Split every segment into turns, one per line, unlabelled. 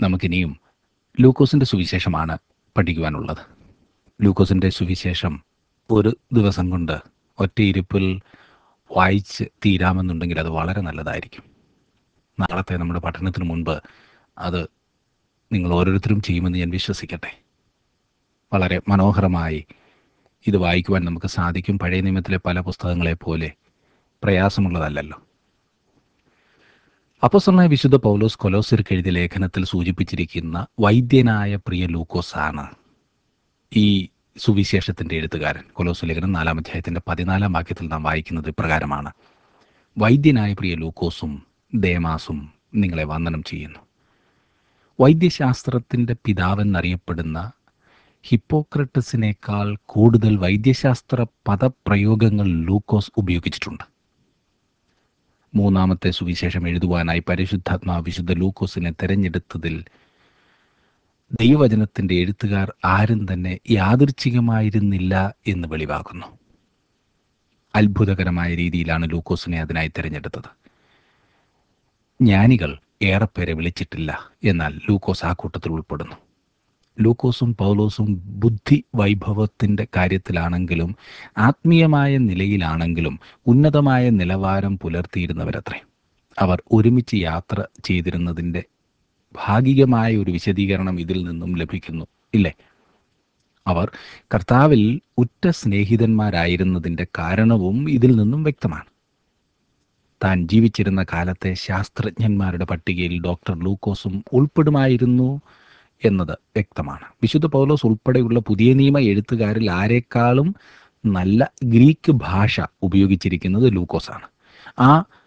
നമുക്കിനിയും ലൂക്കോസിൻ്റെ സുവിശേഷമാണ് പഠിക്കുവാനുള്ളത് ലൂക്കോസിൻ്റെ സുവിശേഷം ഒരു ദിവസം കൊണ്ട് ഒറ്റയിരുപ്പിൽ വായിച്ച് തീരാമെന്നുണ്ടെങ്കിൽ അത് വളരെ നല്ലതായിരിക്കും നാളത്തെ നമ്മുടെ പഠനത്തിന് മുൻപ് അത് നിങ്ങൾ ഓരോരുത്തരും ചെയ്യുമെന്ന് ഞാൻ വിശ്വസിക്കട്ടെ വളരെ മനോഹരമായി ഇത് വായിക്കുവാൻ നമുക്ക് സാധിക്കും പഴയ നിയമത്തിലെ പല പുസ്തകങ്ങളെ പോലെ പ്രയാസമുള്ളതല്ലല്ലോ അപ്പോസ്തലനായ വിശുദ്ധ പൗലോസ് കൊലോസിർക്ക് എഴുതിയ ലേഖനത്തിൽ സൂചിപ്പിച്ചിരിക്കുന്ന വൈദ്യനായ പ്രിയ ലൂക്കോസ് ആണ് ഈ സുവിശേഷത്തിന്റെ എഴുത്തുകാരൻ കൊലോസ് ലേഖനം നാലാം അധ്യായത്തിന്റെ പതിനാലാം വാക്യത്തിൽ നാം വായിക്കുന്നത് ഇപ്രകാരമാണ് വൈദ്യനായ പ്രിയ ലൂക്കോസും ദേമാസും നിങ്ങളെ വന്ദനം ചെയ്യുന്നു വൈദ്യശാസ്ത്രത്തിന്റെ പിതാവെന്നറിയപ്പെടുന്ന ഹിപ്പോക്രട്ടസിനേക്കാൾ കൂടുതൽ വൈദ്യശാസ്ത്ര പദപ്രയോഗങ്ങൾ ലൂക്കോസ് ഉപയോഗിച്ചിട്ടുണ്ട് മൂന്നാമത്തെ സുവിശേഷം എഴുതുവാനായി പരിശുദ്ധാത്മാ വിശുദ്ധ ലൂക്കോസിനെ തെരഞ്ഞെടുത്തതിൽ ദൈവവചനത്തിന്റെ എഴുത്തുകാർ ആരും തന്നെ യാദൃച്ഛികമായിരുന്നില്ല എന്ന് വെളിവാക്കുന്നു അത്ഭുതകരമായ രീതിയിലാണ് ലൂക്കോസിനെ അതിനായി തിരഞ്ഞെടുത്തത് ജ്ഞാനികൾ ഏറെപ്പേരെ വിളിച്ചിട്ടില്ല എന്നാൽ ലൂക്കോസ് ആ കൂട്ടത്തിൽ ഉൾപ്പെടുന്നു ലൂക്കോസും പൗലോസും ബുദ്ധി വൈഭവത്തിൻ്റെ കാര്യത്തിലാണെങ്കിലും ആത്മീയമായ നിലയിലാണെങ്കിലും ഉന്നതമായ നിലവാരം പുലർത്തിയിരുന്നവരത്രേ അവർ ഒരുമിച്ച് യാത്ര ചെയ്തിരുന്നതിൻ്റെ ഭാഗികമായ ഒരു വിശദീകരണം ഇതിൽ നിന്നും ലഭിക്കുന്നു ഇല്ലേ അവർ കർത്താവിൽ ഉറ്റ സ്നേഹിതന്മാരായിരുന്നതിൻ്റെ കാരണവും ഇതിൽ നിന്നും വ്യക്തമാണ് താൻ ജീവിച്ചിരുന്ന കാലത്തെ ശാസ്ത്രജ്ഞന്മാരുടെ പട്ടികയിൽ ഡോക്ടർ ലൂക്കോസും ഉൾപ്പെടുമായിരുന്നു എന്നത് വ്യക്തമാണ് വിശുദ്ധ പൗലോസ് ഉൾപ്പെടെയുള്ള പുതിയ നിയമ എഴുത്തുകാരിൽ ആരെക്കാളും നല്ല ഗ്രീക്ക് ഭാഷ ഉപയോഗിച്ചിരിക്കുന്നത് ലൂക്കോസാണ് ആ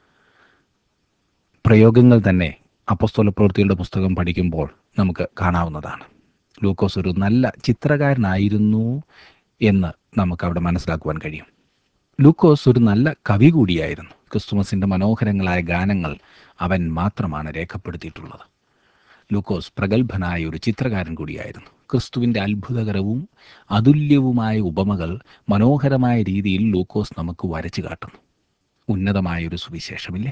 പ്രയോഗങ്ങൾ തന്നെ അപ്പസ്തോല പ്രവൃത്തികളുടെ പുസ്തകം പഠിക്കുമ്പോൾ നമുക്ക് കാണാവുന്നതാണ് ലൂക്കോസ് ഒരു നല്ല ചിത്രകാരനായിരുന്നു എന്ന് നമുക്ക് അവിടെ മനസ്സിലാക്കുവാൻ കഴിയും ലൂക്കോസ് ഒരു നല്ല കവി കൂടിയായിരുന്നു ക്രിസ്തുമസിന്റെ മനോഹരങ്ങളായ ഗാനങ്ങൾ അവൻ മാത്രമാണ് രേഖപ്പെടുത്തിയിട്ടുള്ളത് ലൂക്കോസ് പ്രഗത്ഭനായ ഒരു ചിത്രകാരൻ കൂടിയായിരുന്നു ക്രിസ്തുവിൻ്റെ അത്ഭുതകരവും അതുല്യവുമായ ഉപമകൾ മനോഹരമായ രീതിയിൽ ലൂക്കോസ് നമുക്ക് വരച്ചു കാട്ടുന്നു ഉന്നതമായ ഒരു സുവിശേഷമില്ലേ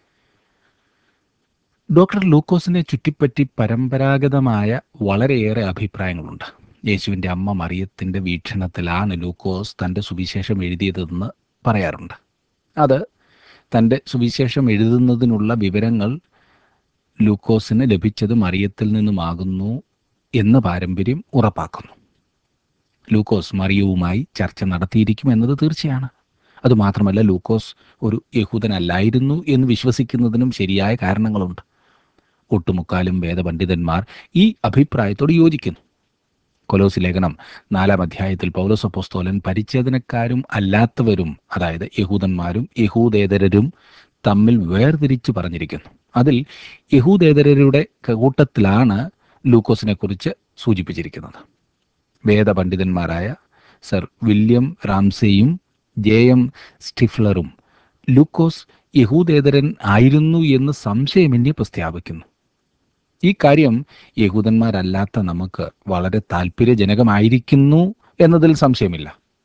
ഡോക്ടർ ലൂക്കോസിനെ ചുറ്റിപ്പറ്റി പരമ്പരാഗതമായ വളരെയേറെ അഭിപ്രായങ്ങളുണ്ട് യേശുവിൻ്റെ അമ്മ മറിയത്തിൻ്റെ വീക്ഷണത്തിലാണ് ലൂക്കോസ് തൻ്റെ സുവിശേഷം എഴുതിയതെന്ന് പറയാറുണ്ട് അത് തൻ്റെ സുവിശേഷം എഴുതുന്നതിനുള്ള വിവരങ്ങൾ ലൂക്കോസിന് ലഭിച്ചത് മറിയത്തിൽ നിന്നുമാകുന്നു എന്ന് പാരമ്പര്യം ഉറപ്പാക്കുന്നു ലൂക്കോസ് മറിയവുമായി ചർച്ച നടത്തിയിരിക്കും എന്നത് തീർച്ചയാണ് അതുമാത്രമല്ല ലൂക്കോസ് ഒരു യഹൂദനല്ലായിരുന്നു എന്ന് വിശ്വസിക്കുന്നതിനും ശരിയായ കാരണങ്ങളുണ്ട് ഒട്ടുമുക്കാലും വേദപണ്ഡിതന്മാർ ഈ അഭിപ്രായത്തോട് യോജിക്കുന്നു കൊലോസ് ലേഖനം നാലാം അധ്യായത്തിൽ പൗലോസ് അപ്പോസ്തോലൻ പരിച്ഛേദനക്കാരും അല്ലാത്തവരും അതായത് യഹൂദന്മാരും യഹൂദേതരരും തമ്മിൽ വേർതിരിച്ചു പറഞ്ഞിരിക്കുന്നു അതിൽ യഹൂദേതരരുടെ കൂട്ടത്തിലാണ് ലൂക്കോസിനെ കുറിച്ച് സൂചിപ്പിച്ചിരിക്കുന്നത് വേദപണ്ഡിതന്മാരായ സർ വില്യം റാംസെയും ജെ എം സ്റ്റിഫ്ലറും ലൂക്കോസ് യഹൂദേതരൻ ആയിരുന്നു എന്ന് സംശയമന്യേ പ്രസ്താവിക്കുന്നു ഈ കാര്യം യഹൂദന്മാരല്ലാത്ത നമുക്ക് വളരെ താല്പര്യജനകമായിരിക്കുന്നു എന്നതിൽ സംശയമില്ല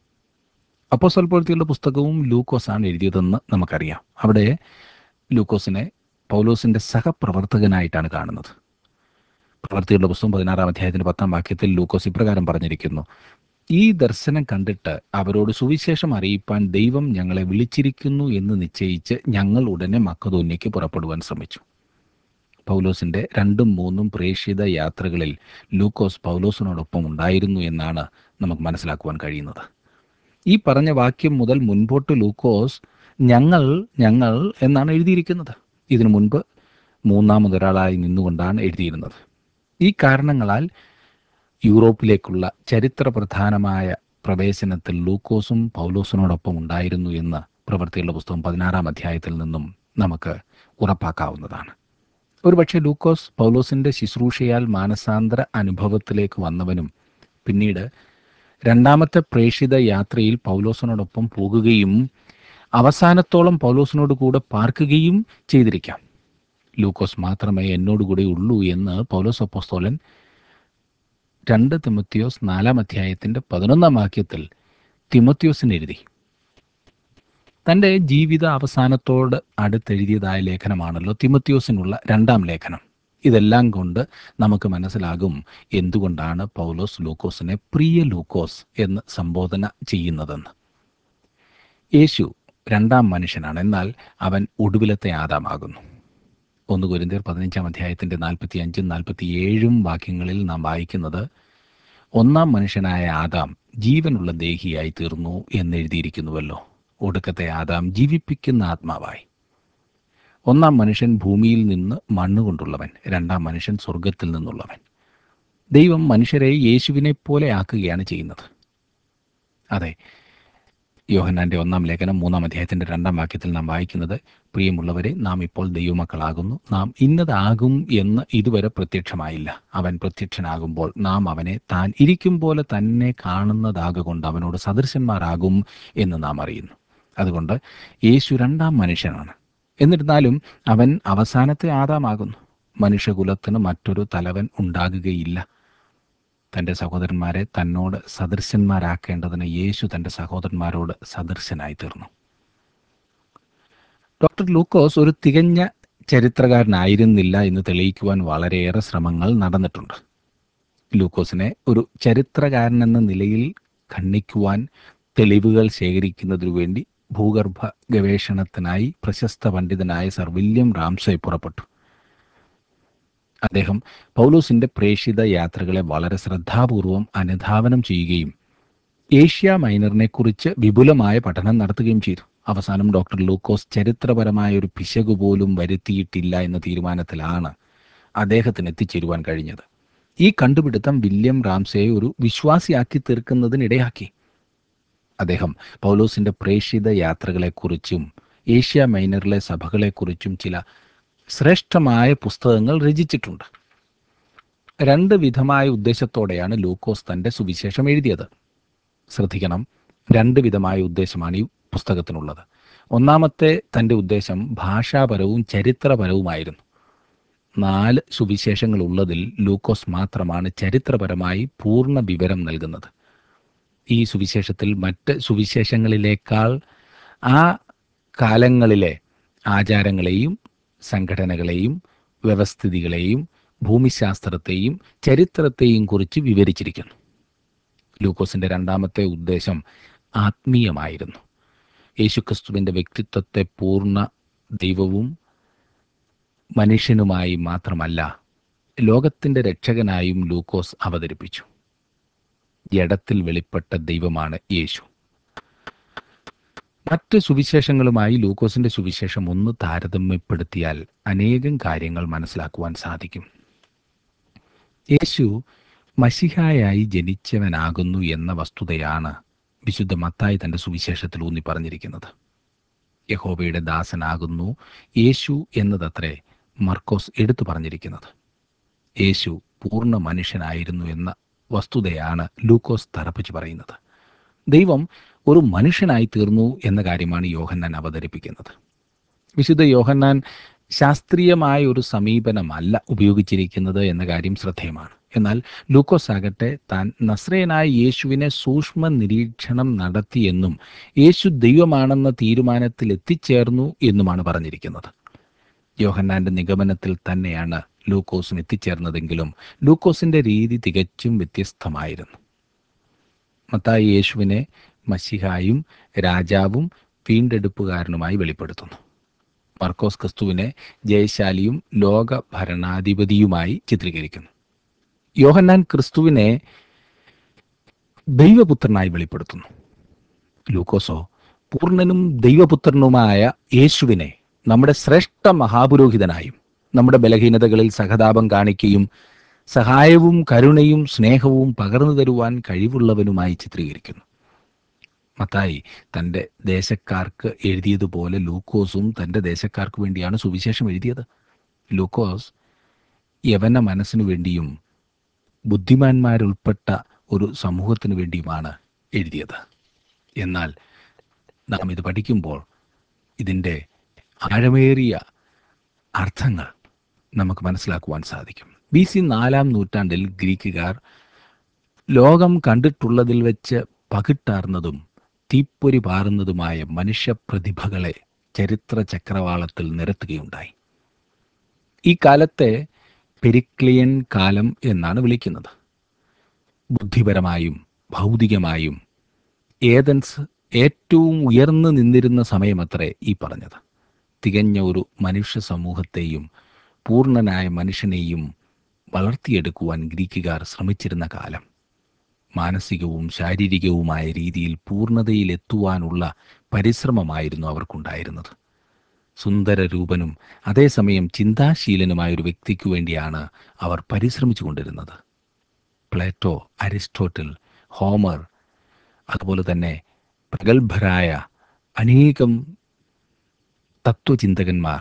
അപ്പോൾ സ്വൽപ്പത്തിയുള്ള പുസ്തകവും ലൂക്കോസാണ് എഴുതിയതെന്ന് നമുക്കറിയാം അവിടെ ലൂക്കോസിനെ പൗലോസിന്റെ സഹപ്രവർത്തകനായിട്ടാണ് കാണുന്നത് പ്രവർത്തികളുടെ പുസ്തകം പതിനാറാം അധ്യായത്തിന്റെ പത്താം വാക്യത്തിൽ ലൂക്കോസ് ഇപ്രകാരം പറഞ്ഞിരിക്കുന്നു ഈ ദർശനം കണ്ടിട്ട് അവരോട് സുവിശേഷം അറിയിപ്പാൻ ദൈവം ഞങ്ങളെ വിളിച്ചിരിക്കുന്നു എന്ന് നിശ്ചയിച്ച് ഞങ്ങൾ ഉടനെ മക്കതോന്യയ്ക്ക് പുറപ്പെടുവാൻ ശ്രമിച്ചു പൗലോസിന്റെ രണ്ടും മൂന്നും പ്രേക്ഷിത യാത്രകളിൽ ലൂക്കോസ് പൗലോസിനോടൊപ്പം ഉണ്ടായിരുന്നു എന്നാണ് നമുക്ക് മനസ്സിലാക്കുവാൻ കഴിയുന്നത് ഈ പറഞ്ഞ വാക്യം മുതൽ മുൻപോട്ട് ലൂക്കോസ് ഞങ്ങൾ ഞങ്ങൾ എന്നാണ് എഴുതിയിരിക്കുന്നത് ഇതിനു മുൻപ് മൂന്നാമതൊരാളായി നിന്നുകൊണ്ടാണ് എഴുതിയിരുന്നത് ഈ കാരണങ്ങളാൽ യൂറോപ്പിലേക്കുള്ള ചരിത്രപ്രധാനമായ പ്രവേശനത്തിൽ ലൂക്കോസും പൗലോസിനോടൊപ്പം ഉണ്ടായിരുന്നു എന്ന് പ്രവൃത്തികളുടെ പുസ്തകം പതിനാറാം അധ്യായത്തിൽ നിന്നും നമുക്ക് ഉറപ്പാക്കാവുന്നതാണ് ഒരുപക്ഷെ ലൂക്കോസ് പൗലോസിന്റെ ശുശ്രൂഷയാൽ മാനസാന്തര അനുഭവത്തിലേക്ക് വന്നവനും പിന്നീട് രണ്ടാമത്തെ പ്രേക്ഷിത യാത്രയിൽ പൗലോസിനോടൊപ്പം പോകുകയും അവസാനത്തോളം പൗലോസിനോട് കൂടെ പാർക്കുകയും ചെയ്തിരിക്കാം ലൂക്കോസ് മാത്രമേ എന്നോടുകൂടെ ഉള്ളൂ എന്ന് പൗലോസ് അപ്പോസ്തോലൻ രണ്ട് തിമത്തിയോസ് നാലാം അധ്യായത്തിന്റെ പതിനൊന്നാം വാക്യത്തിൽ തിമത്തിയോസിന് എഴുതി തൻ്റെ ജീവിത അവസാനത്തോട് അടുത്തെഴുതിയതായ ലേഖനമാണല്ലോ തിമത്തിയോസിനുള്ള രണ്ടാം ലേഖനം ഇതെല്ലാം കൊണ്ട് നമുക്ക് മനസ്സിലാകും എന്തുകൊണ്ടാണ് പൗലോസ് ലൂക്കോസിനെ പ്രിയ ലൂക്കോസ് എന്ന് സംബോധന ചെയ്യുന്നതെന്ന് യേശു രണ്ടാം മനുഷ്യനാണ് എന്നാൽ അവൻ ഒടുവിലത്തെ ആദാമാകുന്നു ഒന്ന് കുരിന്തിയർ പതിനഞ്ചാം അധ്യായത്തിൻ്റെ നാൽപ്പത്തി അഞ്ചും നാൽപ്പത്തി ഏഴും വാക്യങ്ങളിൽ നാം വായിക്കുന്നത് ഒന്നാം മനുഷ്യനായ ആദാം ജീവനുള്ള ദേഹിയായി തീർന്നു എന്നെഴുതിയിരിക്കുന്നുവല്ലോ ഒടുക്കത്തെ ആദാം ജീവിപ്പിക്കുന്ന ആത്മാവായി ഒന്നാം മനുഷ്യൻ ഭൂമിയിൽ നിന്ന് മണ്ണുകൊണ്ടുള്ളവൻ രണ്ടാം മനുഷ്യൻ സ്വർഗത്തിൽ നിന്നുള്ളവൻ ദൈവം മനുഷ്യരെ യേശുവിനെ പോലെ ആക്കുകയാണ് ചെയ്യുന്നത് അതെ യോഹന്നാന്റെ ഒന്നാം ലേഖനം മൂന്നാം അധ്യായത്തിന്റെ രണ്ടാം വാക്യത്തിൽ നാം വായിക്കുന്നത് പ്രിയമുള്ളവരെ നാം ഇപ്പോൾ ദൈവമക്കളാകുന്നു നാം ഇന്നതാകും എന്ന് ഇതുവരെ പ്രത്യക്ഷമായില്ല അവൻ പ്രത്യക്ഷനാകുമ്പോൾ നാം അവനെ താൻ ഇരിക്കും പോലെ തന്നെ കാണുന്നതാകൊണ്ട് അവനോട് സദൃശന്മാരാകും എന്ന് നാം അറിയുന്നു അതുകൊണ്ട് യേശു രണ്ടാം മനുഷ്യനാണ് എന്നിരുന്നാലും അവൻ അവസാനത്തെ ആദാമാകുന്നു മനുഷ്യകുലത്തിന് മറ്റൊരു തലവൻ ഉണ്ടാകുകയില്ല തൻ്റെ സഹോദരന്മാരെ തന്നോട് സദൃശന്മാരാക്കേണ്ടതിന് യേശു തൻ്റെ സഹോദരന്മാരോട് സദൃശനായി തീർന്നു ഡോക്ടർ ലൂക്കോസ് ഒരു തികഞ്ഞ ചരിത്രകാരനായിരുന്നില്ല എന്ന് തെളിയിക്കുവാൻ വളരെയേറെ ശ്രമങ്ങൾ നടന്നിട്ടുണ്ട് ലൂക്കോസിനെ ഒരു ചരിത്രകാരനെന്ന നിലയിൽ ഖണ്ഡിക്കുവാൻ തെളിവുകൾ ശേഖരിക്കുന്നതിനു വേണ്ടി ഭൂഗർഭ ഗവേഷണത്തിനായി പ്രശസ്ത പണ്ഡിതനായ സർ വില്യം റാംസെ പുറപ്പെട്ടു അദ്ദേഹം പൗലോസിന്റെ പ്രേഷിത യാത്രകളെ വളരെ ശ്രദ്ധാപൂർവം അനുധാവനം ചെയ്യുകയും ഏഷ്യ മൈനറിനെ കുറിച്ച് വിപുലമായ പഠനം നടത്തുകയും ചെയ്തു അവസാനം ഡോക്ടർ ലൂക്കോസ് ചരിത്രപരമായ ഒരു പിശക് പോലും വരുത്തിയിട്ടില്ല എന്ന തീരുമാനത്തിലാണ് അദ്ദേഹത്തിന് എത്തിച്ചേരുവാൻ കഴിഞ്ഞത് ഈ കണ്ടുപിടുത്തം വില്യം റാംസയെ ഒരു വിശ്വാസിയാക്കി തീർക്കുന്നതിനിടയാക്കി അദ്ദേഹം പൗലോസിന്റെ പ്രേഷിത യാത്രകളെക്കുറിച്ചും ഏഷ്യ മൈനറിലെ സഭകളെക്കുറിച്ചും ചില ശ്രേഷ്ഠമായ പുസ്തകങ്ങൾ രചിച്ചിട്ടുണ്ട് രണ്ട് വിധമായ ഉദ്ദേശത്തോടെയാണ് ലൂക്കോസ് തന്റെ സുവിശേഷം എഴുതിയത് ശ്രദ്ധിക്കണം രണ്ട് വിധമായ ഉദ്ദേശമാണ് ഈ പുസ്തകത്തിനുള്ളത് ഒന്നാമത്തെ തൻ്റെ ഉദ്ദേശം ഭാഷാപരവും ചരിത്രപരവുമായിരുന്നു നാല് സുവിശേഷങ്ങൾ ഉള്ളതിൽ ലൂക്കോസ് മാത്രമാണ് ചരിത്രപരമായി പൂർണ്ണ വിവരം നൽകുന്നത് ഈ സുവിശേഷത്തിൽ മറ്റ് സുവിശേഷങ്ങളിലേക്കാൾ ആ കാലങ്ങളിലെ ആചാരങ്ങളെയും സംഘടനകളെയും വ്യവസ്ഥിതികളെയും ഭൂമിശാസ്ത്രത്തെയും ചരിത്രത്തെയും കുറിച്ച് വിവരിച്ചിരിക്കുന്നു ലൂക്കോസിന്റെ രണ്ടാമത്തെ ഉദ്ദേശം ആത്മീയമായിരുന്നു യേശുക്രിസ്തുവിന്റെ വ്യക്തിത്വത്തെ പൂർണ്ണ ദൈവവും മനുഷ്യനുമായി മാത്രമല്ല ലോകത്തിന്റെ രക്ഷകനായും ലൂക്കോസ് അവതരിപ്പിച്ചു ജഡത്തിൽ വെളിപ്പെട്ട ദൈവമാണ് യേശു മറ്റ് സുവിശേഷങ്ങളുമായി ലൂക്കോസിന്റെ സുവിശേഷം ഒന്ന് താരതമ്യപ്പെടുത്തിയാൽ അനേകം കാര്യങ്ങൾ മനസ്സിലാക്കുവാൻ സാധിക്കും യേശു മഷിഹായായി ജനിച്ചവനാകുന്നു എന്ന വസ്തുതയാണ് വിശുദ്ധ മത്തായി തന്റെ സുവിശേഷത്തിൽ ഊന്നി പറഞ്ഞിരിക്കുന്നത് യഹോബയുടെ ദാസനാകുന്നു യേശു എന്നതത്രേ മർക്കോസ് എടുത്തു പറഞ്ഞിരിക്കുന്നത് യേശു പൂർണ്ണ മനുഷ്യനായിരുന്നു എന്ന വസ്തുതയാണ് ലൂക്കോസ് തറപ്പിച്ച് പറയുന്നത് ദൈവം ഒരു മനുഷ്യനായി തീർന്നു എന്ന കാര്യമാണ് യോഹന്നാൻ അവതരിപ്പിക്കുന്നത് വിശുദ്ധ യോഹന്നാൻ ശാസ്ത്രീയമായ ഒരു സമീപനമല്ല ഉപയോഗിച്ചിരിക്കുന്നത് എന്ന കാര്യം ശ്രദ്ധേയമാണ് എന്നാൽ ലൂക്കോസ് ആകട്ടെ താൻ നസ്രയനായ യേശുവിനെ സൂക്ഷ്മ നിരീക്ഷണം നടത്തിയെന്നും യേശു ദൈവമാണെന്ന തീരുമാനത്തിൽ എത്തിച്ചേർന്നു എന്നുമാണ് പറഞ്ഞിരിക്കുന്നത് യോഹന്നാന്റെ നിഗമനത്തിൽ തന്നെയാണ് ലൂക്കോസും എത്തിച്ചേർന്നതെങ്കിലും ലൂക്കോസിന്റെ രീതി തികച്ചും വ്യത്യസ്തമായിരുന്നു മത്തായി യേശുവിനെ മഷിഹായും രാജാവും വീണ്ടെടുപ്പുകാരനുമായി വെളിപ്പെടുത്തുന്നു മർക്കോസ് ക്രിസ്തുവിനെ ജയശാലിയും ലോക ഭരണാധിപതിയുമായി ചിത്രീകരിക്കുന്നു യോഹന്നാൻ ക്രിസ്തുവിനെ ദൈവപുത്രനായി വെളിപ്പെടുത്തുന്നു ലൂക്കോസോ പൂർണ്ണനും ദൈവപുത്രനുമായ യേശുവിനെ നമ്മുടെ ശ്രേഷ്ഠ മഹാപുരോഹിതനായും നമ്മുടെ ബലഹീനതകളിൽ സഹതാപം കാണിക്കുകയും സഹായവും കരുണയും സ്നേഹവും പകർന്നു തരുവാൻ കഴിവുള്ളവനുമായി ചിത്രീകരിക്കുന്നു മത്തായി തൻ്റെ ദേശക്കാർക്ക് എഴുതിയതുപോലെ ലൂക്കോസും തൻ്റെ ദേശക്കാർക്ക് വേണ്ടിയാണ് സുവിശേഷം എഴുതിയത് ലൂക്കോസ് യവന മനസ്സിനു വേണ്ടിയും ബുദ്ധിമാന്മാരുൾപ്പെട്ട ഒരു സമൂഹത്തിനു വേണ്ടിയുമാണ് എഴുതിയത് എന്നാൽ നാം ഇത് പഠിക്കുമ്പോൾ ഇതിൻ്റെ ആഴമേറിയ അർത്ഥങ്ങൾ നമുക്ക് മനസ്സിലാക്കുവാൻ സാധിക്കും ബി സി നാലാം നൂറ്റാണ്ടിൽ ഗ്രീക്കുകാർ ലോകം കണ്ടിട്ടുള്ളതിൽ വെച്ച് പകിട്ടാർന്നതും തീപ്പൊരി പാറുന്നതുമായ മനുഷ്യപ്രതിഭകളെ ചരിത്ര ചക്രവാളത്തിൽ നിരത്തുകയുണ്ടായി ഈ കാലത്തെ പെരിക്ലിയൻ കാലം എന്നാണ് വിളിക്കുന്നത് ബുദ്ധിപരമായും ഭൗതികമായും ഏതൻസ് ഏറ്റവും ഉയർന്നു നിന്നിരുന്ന സമയമത്രേ ഈ പറഞ്ഞത് തികഞ്ഞ ഒരു മനുഷ്യ സമൂഹത്തെയും പൂർണ്ണനായ മനുഷ്യനെയും വളർത്തിയെടുക്കുവാൻ ഗ്രീക്കുകാർ ശ്രമിച്ചിരുന്ന കാലം മാനസികവും ശാരീരികവുമായ രീതിയിൽ പൂർണ്ണതയിലെത്തുവാനുള്ള പരിശ്രമമായിരുന്നു അവർക്കുണ്ടായിരുന്നത് സുന്ദരരൂപനും അതേസമയം ചിന്താശീലനുമായ ഒരു വ്യക്തിക്കു വേണ്ടിയാണ് അവർ പരിശ്രമിച്ചു കൊണ്ടിരുന്നത് പ്ലേറ്റോ അരിസ്റ്റോട്ടിൽ ഹോമർ അതുപോലെ തന്നെ പ്രഗത്ഭരായ അനേകം തത്വചിന്തകന്മാർ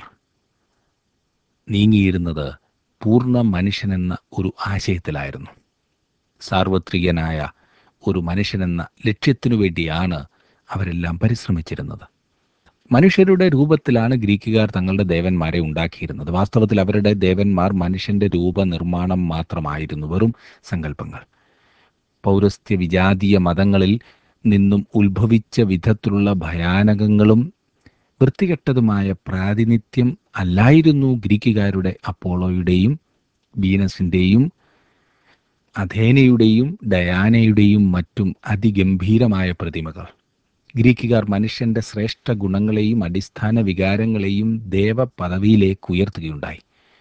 നീങ്ങിയിരുന്നത് പൂർണ്ണ മനുഷ്യനെന്ന ഒരു ആശയത്തിലായിരുന്നു സാർവത്രികനായ ഒരു മനുഷ്യനെന്ന ലക്ഷ്യത്തിനു വേണ്ടിയാണ് അവരെല്ലാം പരിശ്രമിച്ചിരുന്നത് മനുഷ്യരുടെ രൂപത്തിലാണ് ഗ്രീക്കുകാർ തങ്ങളുടെ ദേവന്മാരെ ഉണ്ടാക്കിയിരുന്നത് വാസ്തവത്തിൽ അവരുടെ ദേവന്മാർ മനുഷ്യന്റെ രൂപനിർമ്മാണം മാത്രമായിരുന്നു വെറും സങ്കല്പങ്ങൾ പൗരസ്ത്യ വിജാതീയ മതങ്ങളിൽ നിന്നും ഉത്ഭവിച്ച വിധത്തിലുള്ള ഭയാനകങ്ങളും വൃത്തികെട്ടതുമായ പ്രാതിനിധ്യം അല്ലായിരുന്നു ഗ്രീക്കുകാരുടെ അപ്പോളോയുടെയും വീനസിന്റെയും അഥേനയുടെയും ഡയാനയുടെയും മറ്റും അതിഗംഭീരമായ പ്രതിമകൾ ഗ്രീക്കുകാർ മനുഷ്യന്റെ ശ്രേഷ്ഠ ഗുണങ്ങളെയും അടിസ്ഥാന വികാരങ്ങളെയും ദേവപദവിയിലേക്ക് ഉയർത്തുകയുണ്ടായി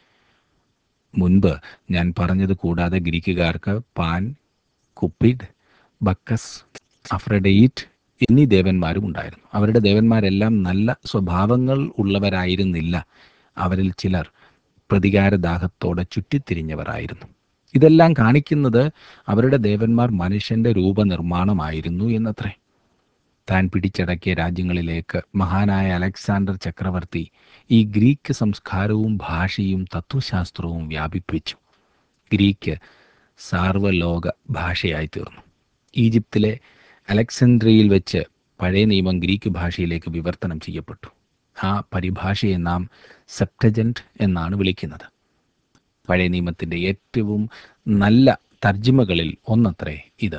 മുൻപ് ഞാൻ പറഞ്ഞത് കൂടാതെ ഗ്രീക്കുകാർക്ക് പാൻ കുപ്പിഡ് ബക്കസ് അഫ്രഡെയിറ്റ് എന്നീ ദേവന്മാരും ഉണ്ടായിരുന്നു അവരുടെ ദേവന്മാരെല്ലാം നല്ല സ്വഭാവങ്ങൾ ഉള്ളവരായിരുന്നില്ല അവരിൽ ചിലർ പ്രതികാരദാഹത്തോടെ ചുറ്റിത്തിരിഞ്ഞവരായിരുന്നു ഇതെല്ലാം കാണിക്കുന്നത് അവരുടെ ദേവന്മാർ മനുഷ്യന്റെ രൂപനിർമ്മാണമായിരുന്നു എന്നത്രേ താൻ പിടിച്ചടക്കിയ രാജ്യങ്ങളിലേക്ക് മഹാനായ അലക്സാണ്ടർ ചക്രവർത്തി ഈ ഗ്രീക്ക് സംസ്കാരവും ഭാഷയും തത്വശാസ്ത്രവും വ്യാപിപ്പിച്ചു ഗ്രീക്ക് സാർവലോക ഭാഷയായി തീർന്നു ഈജിപ്തിലെ അലക്സാൻഡ്രിയയിൽ വെച്ച് പഴയ നിയമം ഗ്രീക്ക് ഭാഷയിലേക്ക് വിവർത്തനം ചെയ്യപ്പെട്ടു ആ പരിഭാഷയെ നാം സെപ്റ്റജൻറ്റ് എന്നാണ് വിളിക്കുന്നത് പഴയ നിയമത്തിൻ്റെ ഏറ്റവും നല്ല തർജ്ജിമകളിൽ ഒന്നത്രേ ഇത്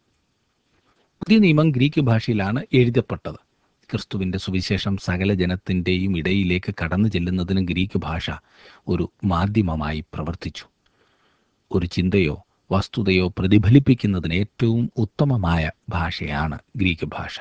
പുതിയ നിയമം ഗ്രീക്ക് ഭാഷയിലാണ് എഴുതപ്പെട്ടത് ക്രിസ്തുവിൻ്റെ സുവിശേഷം സകല ജനത്തിൻ്റെയും ഇടയിലേക്ക് കടന്നു ചെല്ലുന്നതിന് ഗ്രീക്ക് ഭാഷ ഒരു മാധ്യമമായി പ്രവർത്തിച്ചു ഒരു ചിന്തയോ വസ്തുതയോ പ്രതിഫലിപ്പിക്കുന്നതിന് ഏറ്റവും ഉത്തമമായ ഭാഷയാണ് ഗ്രീക്ക് ഭാഷ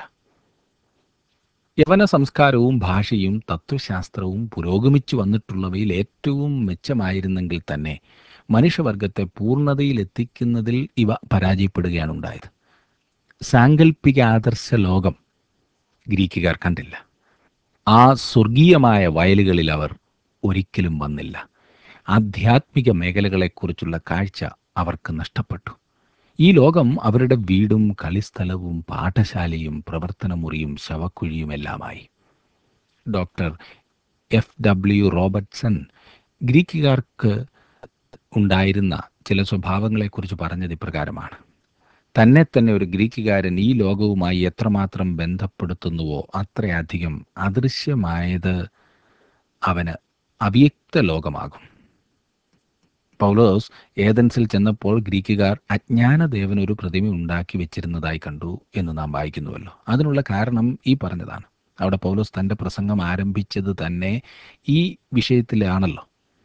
യവന സംസ്കാരവും ഭാഷയും തത്വശാസ്ത്രവും പുരോഗമിച്ചു വന്നിട്ടുള്ളവയിൽ ഏറ്റവും മെച്ചമായിരുന്നെങ്കിൽ തന്നെ മനുഷ്യവർഗത്തെ പൂർണ്ണതയിൽ എത്തിക്കുന്നതിൽ ഇവ പരാജയപ്പെടുകയാണ് ഉണ്ടായത് സാങ്കല്പിക ആദർശ ലോകം ഗ്രീക്കുകാർ കണ്ടില്ല ആ സ്വർഗീയമായ വയലുകളിൽ അവർ ഒരിക്കലും വന്നില്ല ആധ്യാത്മിക മേഖലകളെക്കുറിച്ചുള്ള കാഴ്ച അവർക്ക് നഷ്ടപ്പെട്ടു ഈ ലോകം അവരുടെ വീടും കളിസ്ഥലവും പാഠശാലയും പ്രവർത്തനമുറിയും ശവക്കുഴിയുമെല്ലാമായി ഡോക്ടർ എഫ് ഡബ്ല്യു റോബർട്ട്സൺ ഗ്രീക്കുകാർക്ക് ഉണ്ടായിരുന്ന ചില സ്വഭാവങ്ങളെക്കുറിച്ച് പറഞ്ഞത് ഇപ്രകാരമാണ് തന്നെ തന്നെ ഒരു ഗ്രീക്കുകാരൻ ഈ ലോകവുമായി എത്രമാത്രം ബന്ധപ്പെടുത്തുന്നുവോ അത്രയധികം അദൃശ്യമായത് അവന് അവ്യക്ത ലോകമാകും പൗലോസ് ഏതൻസിൽ ചെന്നപ്പോൾ ഗ്രീക്കുകാർ അജ്ഞാനദേവൻ ഒരു പ്രതിമ ഉണ്ടാക്കി വെച്ചിരുന്നതായി കണ്ടു എന്ന് നാം വായിക്കുന്നുവല്ലോ അതിനുള്ള കാരണം ഈ പറഞ്ഞതാണ് അവിടെ പൗലോസ് തൻ്റെ പ്രസംഗം ആരംഭിച്ചത് തന്നെ ഈ വിഷയത്തിലാണല്ലോ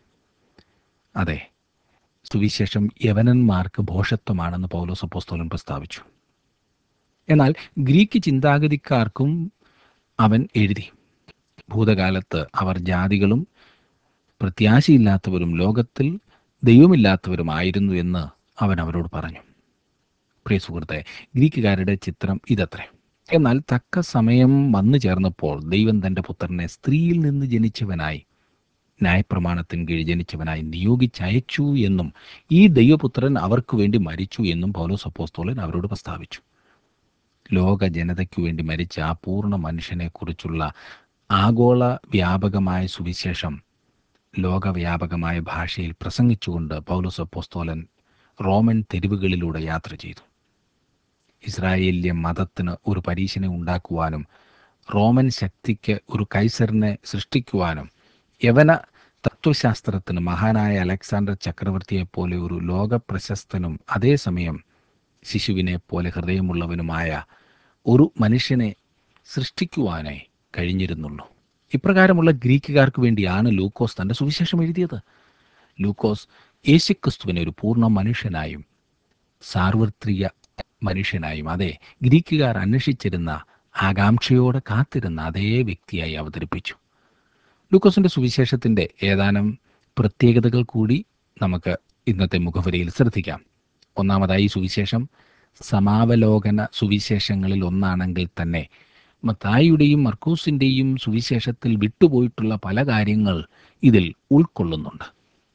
അതെ സുവിശേഷം യവനന്മാർക്ക് ഭോഷത്വമാണെന്ന് പൗലോസ് അപ്പോസ്തോലൻ പ്രസ്താവിച്ചു എന്നാൽ ഗ്രീക്ക് ചിന്താഗതിക്കാർക്കും അവൻ എഴുതി ഭൂതകാലത്ത് അവർ ജാതികളും പ്രത്യാശയില്ലാത്തവരും ലോകത്തിൽ ദൈവമില്ലാത്തവരുമായിരുന്നു എന്ന് അവൻ അവരോട് പറഞ്ഞു പ്രിയ സുഹൃത്തെ ഗ്രീക്കുകാരുടെ ചിത്രം ഇതത്രേ എന്നാൽ തക്ക സമയം വന്നു ചേർന്നപ്പോൾ ദൈവം തൻ്റെ പുത്രനെ സ്ത്രീയിൽ നിന്ന് ജനിച്ചവനായി ന്യായപ്രമാണത്തിന് കീഴിൽ ജനിച്ചവനായി നിയോഗിച്ചയച്ചു എന്നും ഈ ദൈവപുത്രൻ അവർക്ക് വേണ്ടി മരിച്ചു എന്നും പൗലോസ് അപ്പോസ്തോലൻ അവരോട് പ്രസ്താവിച്ചു ലോക ജനതയ്ക്കു വേണ്ടി മരിച്ച ആ പൂർണ്ണ മനുഷ്യനെക്കുറിച്ചുള്ള ആഗോള വ്യാപകമായ സുവിശേഷം ലോകവ്യാപകമായ ഭാഷയിൽ പ്രസംഗിച്ചുകൊണ്ട് പൗലോസ് അപ്പോസ്തോലൻ റോമൻ തെരുവുകളിലൂടെ യാത്ര ചെയ്തു ഇസ്രായേല്യ മതത്തിന് ഒരു പരീക്ഷനെ ഉണ്ടാക്കുവാനും റോമൻ ശക്തിക്ക് ഒരു കൈസറിനെ സൃഷ്ടിക്കുവാനും യവന തത്വശാസ്ത്രത്തിന് മഹാനായ അലക്സാണ്ടർ ചക്രവർത്തിയെപ്പോലെ ഒരു ലോക പ്രശസ്തനും അതേസമയം ശിശുവിനെ പോലെ ഹൃദയമുള്ളവനുമായ ഒരു മനുഷ്യനെ സൃഷ്ടിക്കുവാനായി കഴിഞ്ഞിരുന്നുള്ളൂ ഇപ്രകാരമുള്ള ഗ്രീക്കുകാർക്ക് വേണ്ടിയാണ് ലൂക്കോസ് തൻ്റെ സുവിശേഷം എഴുതിയത് ലൂക്കോസ് യേശുക്രിസ്തുവിനെ ഒരു പൂർണ്ണ മനുഷ്യനായും സാർവത്രിക മനുഷ്യനായും അതെ ഗ്രീക്കുകാർ അന്വേഷിച്ചിരുന്ന ആകാംക്ഷയോടെ കാത്തിരുന്ന അതേ വ്യക്തിയായി അവതരിപ്പിച്ചു ലൂക്കോസിന്റെ സുവിശേഷത്തിന്റെ ഏതാനും പ്രത്യേകതകൾ കൂടി നമുക്ക് ഇന്നത്തെ മുഖവരിയിൽ ശ്രദ്ധിക്കാം ഒന്നാമതായി ഈ സുവിശേഷം സമാവലോകന സുവിശേഷങ്ങളിൽ ഒന്നാണെങ്കിൽ തന്നെ മത്തായിയുടെയും മർക്കൂസിന്റെയും സുവിശേഷത്തിൽ വിട്ടുപോയിട്ടുള്ള പല കാര്യങ്ങൾ ഇതിൽ ഉൾക്കൊള്ളുന്നുണ്ട്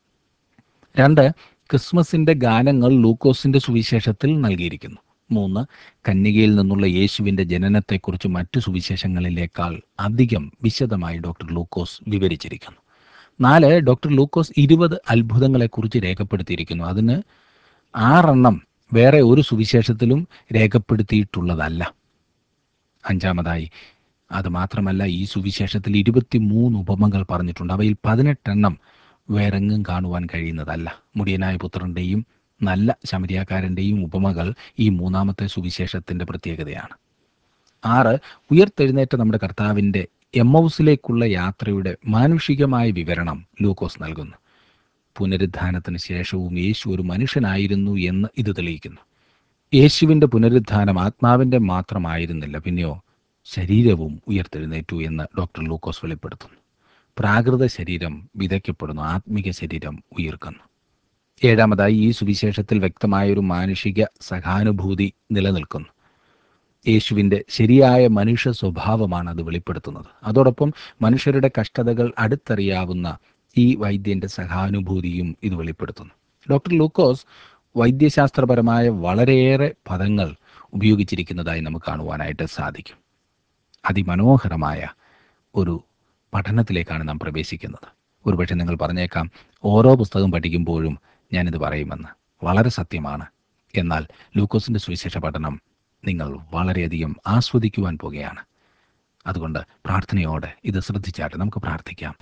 രണ്ട് ക്രിസ്മസിന്റെ ഗാനങ്ങൾ ലൂക്കോസിന്റെ സുവിശേഷത്തിൽ നൽകിയിരിക്കുന്നു മൂന്ന് കന്യകയിൽ നിന്നുള്ള യേശുവിന്റെ ജനനത്തെക്കുറിച്ച് മറ്റു സുവിശേഷങ്ങളിലേക്കാൾ അധികം വിശദമായി ഡോക്ടർ ലൂക്കോസ് വിവരിച്ചിരിക്കുന്നു നാല് ഡോക്ടർ ലൂക്കോസ് ഇരുപത് അത്ഭുതങ്ങളെക്കുറിച്ച് രേഖപ്പെടുത്തിയിരിക്കുന്നു അതിന് ആറെണ്ണം വേറെ ഒരു സുവിശേഷത്തിലും രേഖപ്പെടുത്തിയിട്ടുള്ളതല്ല അഞ്ചാമതായി അത് മാത്രമല്ല ഈ സുവിശേഷത്തിൽ ഇരുപത്തിമൂന്ന് ഉപമകൾ പറഞ്ഞിട്ടുണ്ട് അവയിൽ പതിനെട്ടെണ്ണം വേറെങ്ങും കാണുവാൻ കഴിയുന്നതല്ല മുടിയനായ പുത്രന്റെയും നല്ല ശമരിയാക്കാരൻ്റെയും ഉപമകൾ ഈ മൂന്നാമത്തെ സുവിശേഷത്തിന്റെ പ്രത്യേകതയാണ് ആറ് ഉയർത്തെഴുന്നേറ്റ നമ്മുടെ കർത്താവിൻ്റെ എമ്മൗസിലേക്കുള്ള യാത്രയുടെ മാനുഷികമായ വിവരണം ലൂക്കോസ് നൽകുന്നു പുനരുദ്ധാനത്തിന് ശേഷവും യേശു ഒരു മനുഷ്യനായിരുന്നു എന്ന് ഇത് തെളിയിക്കുന്നു യേശുവിൻ്റെ പുനരുദ്ധാനം ആത്മാവിൻ്റെ മാത്രമായിരുന്നില്ല പിന്നെയോ ശരീരവും ഉയർത്തെഴുന്നേറ്റു എന്ന് ഡോക്ടർ ലൂക്കോസ് വെളിപ്പെടുത്തുന്നു പ്രാകൃത ശരീരം വിതയ്ക്കപ്പെടുന്നു ആത്മിക ശരീരം ഉയർക്കുന്നു ഏഴാമതായി ഈ സുവിശേഷത്തിൽ വ്യക്തമായൊരു മാനുഷിക സഹാനുഭൂതി നിലനിൽക്കുന്നു യേശുവിൻ്റെ ശരിയായ മനുഷ്യ സ്വഭാവമാണ് അത് വെളിപ്പെടുത്തുന്നത് അതോടൊപ്പം മനുഷ്യരുടെ കഷ്ടതകൾ അടുത്തറിയാവുന്ന ഈ വൈദ്യന്റെ സഹാനുഭൂതിയും ഇത് വെളിപ്പെടുത്തുന്നു ഡോക്ടർ ലൂക്കോസ് വൈദ്യശാസ്ത്രപരമായ വളരെയേറെ പദങ്ങൾ ഉപയോഗിച്ചിരിക്കുന്നതായി നമുക്ക് കാണുവാനായിട്ട് സാധിക്കും അതിമനോഹരമായ ഒരു പഠനത്തിലേക്കാണ് നാം പ്രവേശിക്കുന്നത് ഒരുപക്ഷെ നിങ്ങൾ പറഞ്ഞേക്കാം ഓരോ പുസ്തകം പഠിക്കുമ്പോഴും ഞാനിത് പറയുമെന്ന് വളരെ സത്യമാണ് എന്നാൽ ലൂക്കോസിൻ്റെ സുവിശേഷ പഠനം നിങ്ങൾ വളരെയധികം ആസ്വദിക്കുവാൻ പോകുകയാണ് അതുകൊണ്ട് പ്രാർത്ഥനയോടെ ഇത് ശ്രദ്ധിച്ചാട്ടെ നമുക്ക് പ്രാർത്ഥിക്കാം